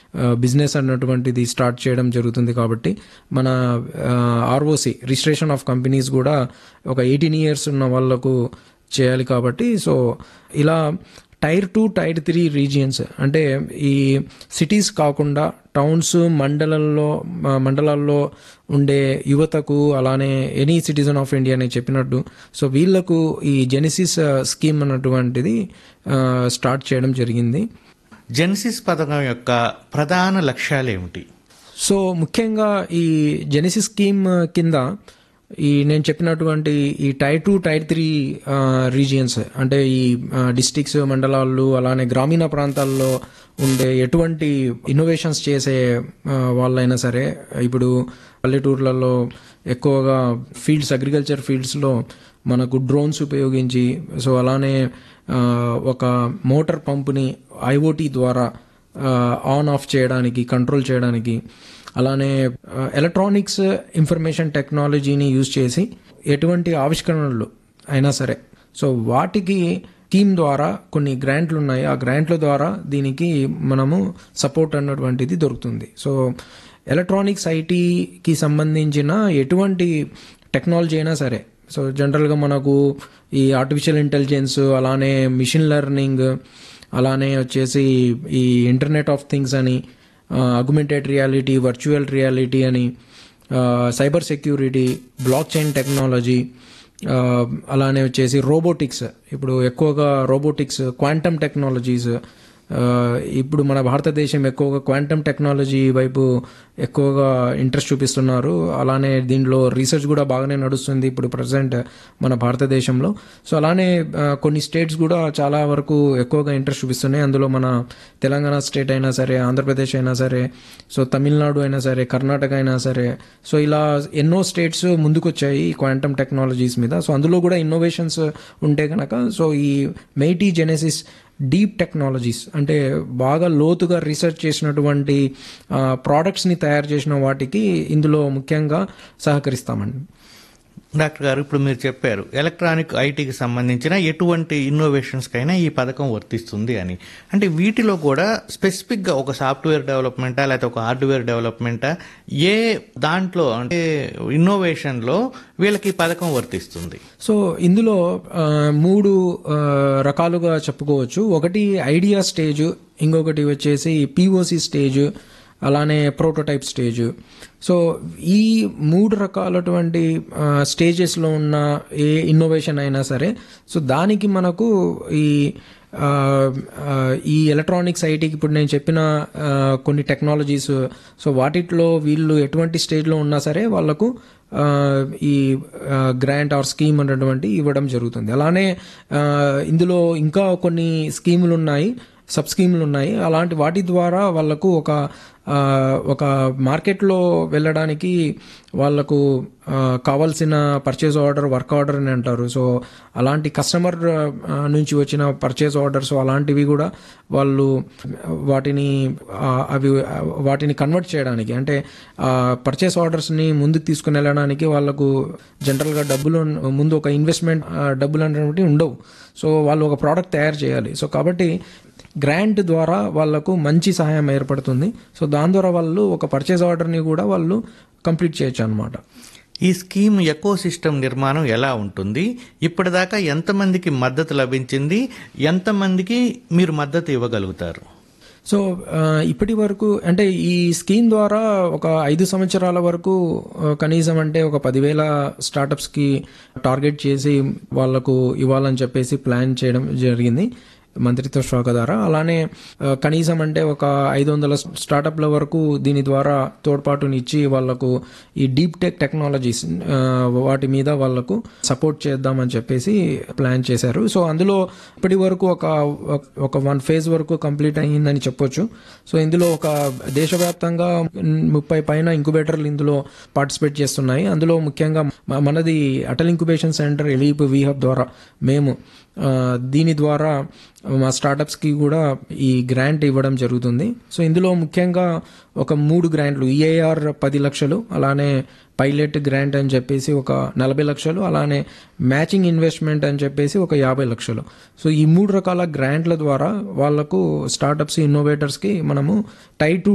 business అన్నటువంటిది start చేయడం జరుగుతుంది కాబట్టి మన ఆర్ఓసి రిజిస్ట్రేషన్ ఆఫ్ కంపెనీస్ కూడా ఒక ఎయిటీన్ ఇయర్స్ ఉన్న వాళ్ళకు చేయాలి కాబట్టి సో ఇలా tier two tier three regions అంటే ఈ సిటీస్ కాకుండా టౌన్స్ మండలంలో మండలాల్లో ఉండే యువతకు అలానే ఎనీ సిటిజన్ ఆఫ్ ఇండియా అని చెప్పినట్టు సో వీళ్ళకు ఈ జెనిసిస్ స్కీమ్ అన్నటువంటిది స్టార్ట్ చేయడం జరిగింది జెన్సిస్ పథకం యొక్క ప్రధాన లక్ష్యాలు ఏమిటి సో ముఖ్యంగా ఈ జెనిసిస్ స్కీమ్ కింద ఈ నేను చెప్పినటువంటి ఈ tier two tier three regions అంటే ఈ డిస్టిక్స్ మండలాలు అలానే గ్రామీణ ప్రాంతాల్లో ఉండే ఎటువంటి ఇన్నోవేషన్స్ చేసే వాళ్ళైనా సరే ఇప్పుడు పల్లెటూర్లలో ఎక్కువగా ఫీల్డ్స్ అగ్రికల్చర్ ఫీల్డ్స్లో మనకు డ్రోన్స్ ఉపయోగించి సో అలానే ఒక మోటార్ పంపుని ఐఓటీ ద్వారా ఆన్ ఆఫ్ చేయడానికి కంట్రోల్ చేయడానికి అలానే ఎలక్ట్రానిక్స్ ఇన్ఫర్మేషన్ టెక్నాలజీని యూజ్ చేసి ఎటువంటి ఆవిష్కరణలు అయినా సరే సో వాటికి స్కీమ్ ద్వారా కొన్ని గ్రాంట్లు ఉన్నాయి ఆ గ్రాంట్ల ద్వారా దీనికి మనము సపోర్ట్ అన్నటువంటిది దొరుకుతుంది సో ఎలక్ట్రానిక్స్ ఐటీకి సంబంధించిన ఎటువంటి టెక్నాలజీ అయినా సరే సో జనరల్గా మనకు ఈ ఆర్టిఫిషియల్ ఇంటెలిజెన్స్ అలానే మిషన్ లెర్నింగ్ అలానే వచ్చేసి ఈ ఇంటర్నెట్ ఆఫ్ థింగ్స్ అని అగ్మెంటెడ్ రియాలిటీ వర్చువల్ రియాలిటీ అని cyber security blockchain technology అలానే వచ్చేసి రోబోటిక్స్ ఇప్పుడు ఎక్కువగా రోబోటిక్స్ క్వాంటమ్ టెక్నాలజీస్ ఇప్పుడు మన భారతదేశం ఎక్కువగా క్వాంటమ్ టెక్నాలజీ వైపు ఎక్కువగా ఇంట్రెస్ట్ చూపిస్తున్నారు అలానే దీనిలో రీసెర్చ్ కూడా బాగానే నడుస్తుంది ఇప్పుడు ప్రజెంట్ మన భారతదేశంలో సో అలానే కొన్ని స్టేట్స్ కూడా చాలా వరకు ఎక్కువగా ఇంట్రెస్ట్ చూపిస్తున్నాయి అందులో మన తెలంగాణ స్టేట్ అయినా సరే ఆంధ్రప్రదేశ్ అయినా సరే సో తమిళనాడు అయినా సరే కర్ణాటక అయినా సరే సో ఇలా ఎన్నో స్టేట్స్ ముందుకొచ్చాయి ఈ క్వాంటమ్ టెక్నాలజీస్ మీద సో అందులో కూడా ఇన్నోవేషన్స్ ఉంటే కనుక సో ఈ మెయిటీ జెనెసిస్ డీప్ టెక్నాలజీస్ అంటే బాగా లోతుగా రీసెర్చ్ చేసినటువంటి ప్రోడక్ట్స్ని తయారు చేసిన వాటికి ఇందులో ముఖ్యంగా సహకరిస్తామండి డాక్టర్ గారు ఇప్పుడు మీరు చెప్పారు ఎలక్ట్రానిక్ ఐటీకి సంబంధించిన ఎటువంటి ఇన్నోవేషన్స్కైనా ఈ పథకం వర్తిస్తుంది అని అంటే వీటిలో కూడా స్పెసిఫిక్గా ఒక సాఫ్ట్వేర్ డెవలప్మెంటా లేకపోతే ఒక హార్డ్వేర్ డెవలప్మెంటా ఏ దాంట్లో అంటే ఇన్నోవేషన్లో వీళ్ళకి ఈ పథకం వర్తిస్తుంది సో ఇందులో మూడు రకాలుగా చెప్పుకోవచ్చు ఒకటి ఐడియా స్టేజ్ ఇంకొకటి వచ్చేసి పిఓసి స్టేజ్ అలానే ప్రోటోటైప్ స్టేజ్ సో ఈ మూడు రకాలటువంటి స్టేజెస్లో ఉన్న ఏ ఇన్నోవేషన్ అయినా సరే సో దానికి మనకు ఈ ఈ ఎలక్ట్రానిక్స్ ఐటీకి ఇప్పుడు నేను చెప్పిన కొన్ని టెక్నాలజీస్ సో వాటిలో వీళ్ళు ఎటువంటి స్టేజ్లో ఉన్నా సరే వాళ్ళకు ఈ గ్రాంట్ ఆర్ స్కీమ్ అనేటువంటి ఇవ్వడం జరుగుతుంది అలానే ఇందులో ఇంకా కొన్ని స్కీములు ఉన్నాయి సబ్ స్కీములు ఉన్నాయి అలాంటి వాటి ద్వారా వాళ్ళకు ఒక ఒక మార్కెట్లో వెళ్ళడానికి వాళ్ళకు కావాల్సిన పర్చేజ్ ఆర్డర్ వర్క్ ఆర్డర్ అని అంటారు సో అలాంటి కస్టమర్ నుంచి వచ్చిన పర్చేజ్ ఆర్డర్స్ అలాంటివి కూడా వాళ్ళు వాటిని అవి వాటిని కన్వర్ట్ చేయడానికి అంటే పర్చేస్ ఆర్డర్స్ని ముందుకు తీసుకుని వెళ్ళడానికి వాళ్ళకు జనరల్గా డబ్బులు ముందు ఒక ఇన్వెస్ట్మెంట్ డబ్బులు అనేటువంటి ఉండవు సో వాళ్ళు ఒక ప్రోడక్ట్ తయారు చేయాలి సో కాబట్టి గ్రాంట్ ద్వారా వాళ్లకు మంచి సహాయం ఏర్పడుతుంది సో దాని ద్వారా వాళ్ళు ఒక పర్చేజ్ ఆర్డర్ని కూడా వాళ్ళు కంప్లీట్ చేయొచ్చు అనమాట ఈ స్కీమ్ ఎకో సిస్టమ్ నిర్మాణం ఎలా ఉంటుంది ఇప్పటిదాకా ఎంతమందికి మద్దతు లభించింది ఎంతమందికి మీరు మద్దతు ఇవ్వగలుగుతారు సో ఇప్పటి వరకు అంటే ఈ స్కీమ్ ద్వారా ఒక ఐదు సంవత్సరాల వరకు కనీసం అంటే ఒక పదివేల స్టార్టప్స్కి టార్గెట్ చేసి వాళ్లకు ఇవ్వాలని చెప్పేసి ప్లాన్ చేయడం జరిగింది మంత్రిత్వ శాఖ ద్వారా అలానే కనీసం అంటే ఒక ఐదు వందల స్టార్టప్ల వరకు దీని ద్వారా తోడ్పాటునిచ్చి వాళ్లకు ఈ డీప్ టెక్ టెక్నాలజీస్ వాటి మీద వాళ్లకు సపోర్ట్ చేద్దామని చెప్పేసి ప్లాన్ చేశారు సో అందులో ఇప్పటి వరకు ఒక ఒక వన్ ఫేజ్ వరకు కంప్లీట్ అయ్యిందని చెప్పొచ్చు సో ఇందులో ఒక దేశవ్యాప్తంగా ముప్పై పైన ఇంక్యుబేటర్లు ఇందులో పార్టిసిపేట్ చేస్తున్నాయి అందులో ముఖ్యంగా మనది అటల్ ఇంక్యుబేషన్ సెంటర్ ఎలీప్ వీహబ్ ద్వారా మేము దీని ద్వారా మా స్టార్టప్స్కి కూడా ఈ గ్రాంట్ ఇవ్వడం జరుగుతుంది సో ఇందులో ముఖ్యంగా ఒక మూడు గ్రాంట్లు ఈఐఆర్ పది లక్షలు అలానే పైలట్ గ్రాంట్ అని చెప్పేసి ఒక నలభై లక్షలు అలానే మ్యాచింగ్ ఇన్వెస్ట్మెంట్ అని చెప్పేసి ఒక యాభై లక్షలు సో ఈ మూడు రకాల గ్రాంట్ల ద్వారా వాళ్లకు స్టార్టప్స్ ఇన్నోవేటర్స్కి మనము టై టు